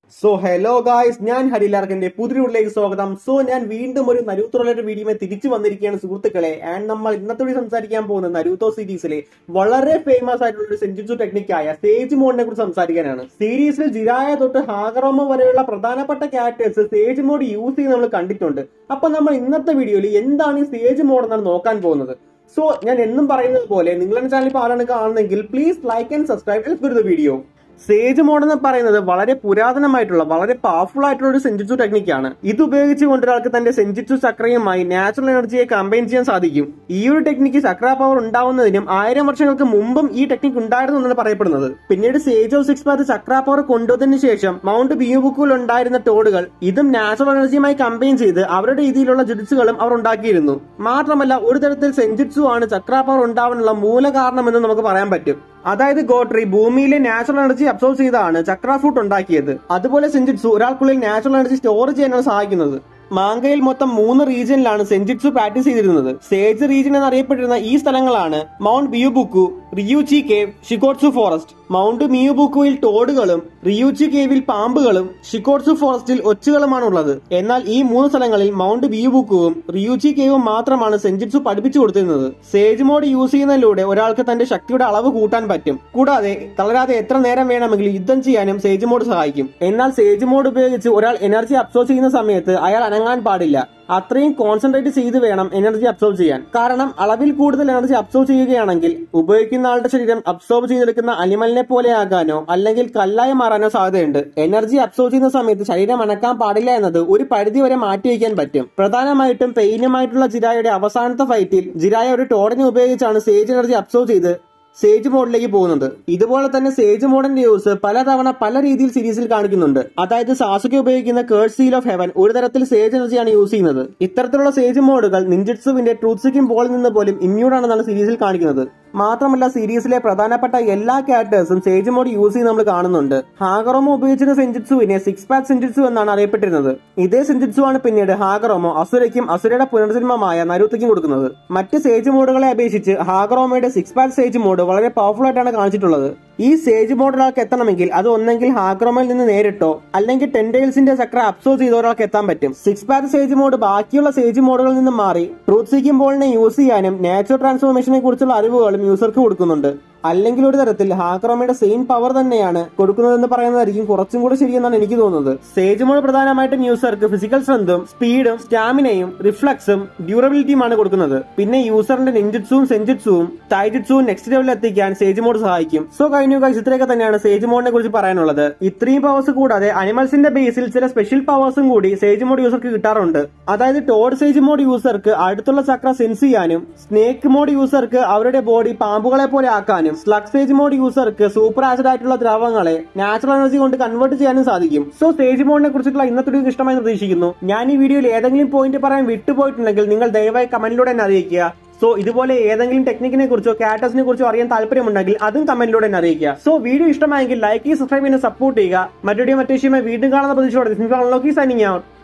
so hello guys ഞാൻ ഹരിലാർക്കിന്റെ പുതിയൊരുള്ളിലേക്ക് സ്വാഗതം so ഞാൻ വീണ്ടും ഒരു നരൂത്തോ റിലേറ്റഡ് വീഡിയോയിൽ തിരിച്ചു വന്നിരിക്കുകയാണ് സുഹൃത്തുക്കളെ ആൻഡ് നമ്മൾ ഇന്നത്തെ വീഡിയോ സംസാരിക്കാൻ പോകുന്ന നരൂത്തോ സീരീസിലെ വളരെ ഫേമസ് ആയിട്ടുള്ള ഒരു സെഞ്ചുച്ചു ടെക്നിക്കായ സേജ് മോഡിനെ കുറിച്ച് സംസാരിക്കാനാണ് സീരീസിൽ ജിരായ തൊട്ട് ഹാഗറോമ വരെയുള്ള പ്രധാനപ്പെട്ട ക്യാരക്ടേഴ്സ് സേജ് മോഡ് യൂസ് ചെയ്ത് നമ്മൾ കണ്ടിട്ടുണ്ട് അപ്പൊ നമ്മൾ ഇന്നത്തെ വീഡിയോയിൽ എന്താണ് ഈ സേജ് മോഡ് എന്നാണ് നോക്കാൻ പോകുന്നത് സോ ഞാൻ എന്നും പറയുന്നത് പോലെ നിങ്ങളുടെ ചാനൽ ഇപ്പോൾ ആരാണ് കാണുന്നെങ്കിൽ please like and subscribe for the video sage mode എന്ന് പറയുന്നത് വളരെ പുരാതനമായിട്ടുള്ള വളരെ പവർഫുൾ ആയിട്ടുള്ള ഒരു സെഞ്ചിച്ചു ടെക്നിക്കാണ് ഇത് ഉപയോഗിച്ചുകൊണ്ട് ഒരാൾക്ക് തന്റെ സെഞ്ചിച്ചു ചക്രയുമായി നാച്ചുറൽ എനർജിയെ കമ്പൈൻ ചെയ്യാൻ സാധിക്കും ഈ ഒരു ടെക്നിക്ക് ചക്ര പവർ ഉണ്ടാവുന്നതിനും ആയിരം വർഷങ്ങൾക്ക് മുമ്പും ഈ ടെക്നിക്ക് ഉണ്ടായിരുന്നു എന്നാണ് പറയപ്പെടുന്നത് പിന്നീട് sage of six path chakra power കൊണ്ടുവന്നതിന് ശേഷം മൗണ്ട് ബിയുബുക്കുൽ ഉണ്ടായിരുന്ന ടോഡുകൾ ഇതും നാച്ചുറൽ എനർജിയുമായി കമ്പൈൻ ചെയ്ത് അവരുടെ രീതിയിലുള്ള ജുഡിസുകളും അവർ ഉണ്ടാക്കിയിരുന്നു മാത്രമല്ല ഒരു തരത്തിൽ സെഞ്ചിറ്റ്സു ആണ് ചക്ര പവർ ഉണ്ടാവാനുള്ള മൂല കാരണമെന്ന് നമുക്ക് പറയാൻ പറ്റും അതായത് ഗോട്രി ഭൂമിയിലെ നാച്ചുറൽ എനർജി അബ്സോർവ് ചെയ്താണ് ചക്ര ഫ്രൂട്ട് ഉണ്ടാക്കിയത് അതുപോലെ സെഞ്ചിറ്റ്സു ഒരാൾക്കുള്ളിൽ നാച്ചുറൽ എനർജി സ്റ്റോർ ചെയ്യാനാണ് സഹായിക്കുന്നത് മാങ്കയിൽ മൊത്തം മൂന്ന് റീജിയനിലാണ് സെഞ്ചിറ്റ്സു പ്രാക്ടീസ് ചെയ്തിരുന്നത് സേജ് റീജിയൻ എന്നറിയപ്പെട്ടിരുന്ന ഈ സ്ഥലങ്ങളാണ് mount Myoboku Ryuchi cave Shikkotsu forest mount മിയുബുക്കുവിൽ ടോഡുകളും റിയൂച്ചി കേവിൽ പാമ്പുകളും ഷിക്കോട്സു ഫോറസ്റ്റിൽ ഒച്ചുകളുമാണ് ഉള്ളത് എന്നാൽ ഈ മൂന്ന് സ്ഥലങ്ങളിൽ മൗണ്ട് ബിയുബുക്കുവും റിയൂച്ചി കേവും മാത്രമാണ് സെഞ്ചിറ്റ്സു പഠിപ്പിച്ചു കൊടുത്തിരുന്നത് സേജ് മോഡ് യൂസ് ചെയ്യുന്നതിലൂടെ ഒരാൾക്ക് തന്റെ ശക്തിയുടെ അളവ് കൂട്ടാൻ പറ്റും കൂടാതെ തളരാതെ എത്ര നേരം വേണമെങ്കിലും യുദ്ധം ചെയ്യാനും സേജ് മോഡ് സഹായിക്കും എന്നാൽ സേജ് മോഡ് ഉപയോഗിച്ച് ഒരാൾ എനർജി അബ്സോർവ് ചെയ്യുന്ന സമയത്ത് അയാൾ അനങ്ങാൻ പാടില്ല അത്രയും കോൺസെൻട്രേറ്റ് ചെയ്ത് വേണം എനർജി അബ്സോർവ് ചെയ്യാൻ കാരണം അളവിൽ കൂടുതൽ എനർജി അബ്സോർവ് ചെയ്യുകയാണെങ്കിൽ ഉപയോഗിക്കുന്ന ആളുടെ ശരീരം അബ്സോർവ് ചെയ്തെടുക്കുന്ന അനിമലിനെ പോലെ ആകാനോ അല്ലെങ്കിൽ കല്ലായി മാറാനോ സാധ്യതയുണ്ട് എനർജി അബ്സോർവ് ചെയ്യുന്ന സമയത്ത് ശരീരം അനക്കാൻ പാടില്ല എന്നത് ഒരു പരിധി വരെ മാറ്റിവെക്കാൻ പറ്റും പ്രധാനമായിട്ടും പെയിനുമായിട്ടുള്ള ജിരായുടെ അവസാനത്തെ ഫൈറ്റിൽ ജിരായ ഒരു ടോടനെ ഉപയോഗിച്ചാണ് സേജ് എനർജി അബ്സോർവ് ചെയ്ത് സേജ് മോഡിലേക്ക് പോകുന്നത് ഇതുപോലെ തന്നെ സേജ് മോഡിന്റെ യൂസ് പലതവണ പല രീതിയിൽ സീരീസിൽ കാണിക്കുന്നുണ്ട് അതായത് സാസുക്കെ ഉപയോഗിക്കുന്ന കേർഡ് സീൽ ഓഫ് ഹെവൻ ഒരു തരത്തിൽ സേജ് എനർജിയാണ് യൂസ് ചെയ്യുന്നത് ഇത്തരത്തിലുള്ള സേജ് മോഡുകൾ നിഞ്ചിറ്റ്സുവിന്റെ ട്രൂത്സിക്കും ബോളിൽ നിന്ന് പോലും ഇമ്മ്യൂൺ ആണെന്നാണ് സീരീസിൽ കാണിക്കുന്നത് മാത്രമല്ല സീരീസിലെ പ്രധാനപ്പെട്ട എല്ലാ ക്യാരക്ടേഴ്സും സേജ് മോഡ് യൂസ് ചെയ്ത് നമ്മൾ കാണുന്നുണ്ട് ഹാഗറോമോ ഉപയോഗിച്ചിരുന്ന സെഞ്ചിറ്റ്സുവിനെ സിക്സ് പാക്ക് സെഞ്ചിറ്റ്സു എന്നാണ് അറിയപ്പെട്ടിരുന്നത് ഇതേ സെഞ്ചിറ്റ്സു ആണ് പിന്നീട് ഹാഗറോമോ അസുരയ്ക്കും അസുരയുടെ പുനർജന്മമായ നരുത്തയ്ക്കും കൊടുക്കുന്നത് മറ്റ് സേജ് മോഡുകളെ അപേക്ഷിച്ച് ഹാഗറോമയുടെ സിക്സ് പാക്ക് സേജ് മോഡ് വളരെ പവർഫുൾ ആയിട്ടാണ് കാണിച്ചിട്ടുള്ളത് ഈ സേജ് മോഡ് ഒരാൾക്ക് എത്തണമെങ്കിൽ അത് ഒന്നെങ്കിൽ ഹാഗ്രോമയിൽ നിന്ന് നേരിട്ടോ അല്ലെങ്കിൽ ടെൻഡെയിൽസിന്റെ ചക്ര അബ്സോർവ് ചെയ്ത ഒരാൾക്ക് എത്താൻ പറ്റും സിക്സ് പാത്ത് സേജ് മോഡ് ബാക്കിയുള്ള സേജ് മോഡുകളിൽ നിന്ന് മാറി ട്രൂത്ത് സീക്കിംഗ് ബോളിനെ യൂസ് ചെയ്യാനും നാച്ചുറൽ ട്രാൻസ്ഫോർമേഷനെ കുറിച്ചുള്ള അറിവുകളും യൂസർക്ക് കൊടുക്കുന്നുണ്ട് അല്ലെങ്കിൽ ഒരു തരത്തിൽ ഹാക്രോമയുടെ സെയിം പവർ തന്നെയാണ് കൊടുക്കുന്നതെന്ന് പറയുന്നതായിരിക്കും കുറച്ചും കൂടെ ശരിയെന്നാണ് എനിക്ക് തോന്നുന്നത് സേജ് മോഡ് പ്രധാനമായിട്ടും യൂസർക്ക് ഫിസിക്കൽ സ്ട്രെങ്തും സ്പീഡും സ്റ്റാമിനയും റിഫ്ലക്സും ഡ്യൂറബിലിറ്റിയുമാണ് കൊടുക്കുന്നത് പിന്നെ യൂസറിന്റെ നെഞ്ചിറ്റ്സും സെഞ്ചിറ്റ്സും ടൈജിറ്റ്സും നെക്സ്റ്റ് ലെവലിൽ എത്തിക്കാൻ സേജ് മോഡ് സഹായിക്കും സോ കഴിഞ്ഞു ഗൈസ് ഇത്രയൊക്കെ തന്നെയാണ് സേജ് മോഡിനെ കുറിച്ച് പറയാനുള്ളത് ഇത്രയും പവേഴ്സ് കൂടാതെ അനിമൽസിന്റെ ബേസിൽ ചില സ്പെഷ്യൽ പവേഴ്സും കൂടി സേജ് മോഡ് യൂസർക്ക് കിട്ടാറുണ്ട് അതായത് ടോഡ് സേജ് മോഡ് യൂസർക്ക് അടുത്തുള്ള ചക്ര സെൻസ് ചെയ്യാനും സ്നേക്ക് മോഡ് യൂസർക്ക് അവരുടെ ബോഡി പാമ്പുകളെ പോലെ ആക്കാനും സ്ലഗ് സ്റ്റേജ് മോഡ് യൂസർക്ക് സൂപ്പർ ആസിഡ് ആയിട്ടുള്ള ദ്രാവകങ്ങളെ നാച്ചുറൽ എനർജി കൊണ്ട് കൺവേർട്ട് ചെയ്യാനും സാധിക്കും സോ സ്റ്റേജ് മോഡിനെ കുറിച്ചിട്ടുള്ള ഇന്നത്തെ വീഡിയോ ഇഷ്ടമായി പ്രതീക്ഷിക്കുന്നു ഞാൻ ഈ വീഡിയോയിൽ ഏതെങ്കിലും പോയിന്റ് പറയാൻ വിട്ടുപോയിട്ടുണ്ടെങ്കിൽ നിങ്ങൾ ദയവായി കമന്റിലൂടെ എന്നെ അറിയിക്കുക സോ ഇതുപോലെ ഏതെങ്കിലും ടെക്നിക്കിനെ കുറിച്ചോ കാറ്റസിനെ കുറിച്ചോ അറിയാൻ താല്പര്യമുണ്ടെങ്കിൽ അതും കമന്റിലൂടെ എന്നെ അറിയിക്കുക സോ വീഡിയോ ഇഷ്ടമായെങ്കിൽ ലൈക്ക് ചെയ്ത് സബ്സ്ക്രൈബ് ചെയ്യുന്ന സപ്പോർട്ട് ചെയ്യുക മറ്റൊരു മറ്റേ വിഷയമായി വീണ്ടും കാണുന്ന പ്രതീക്ഷയോടെ സൈനിങ് ഔട്ട്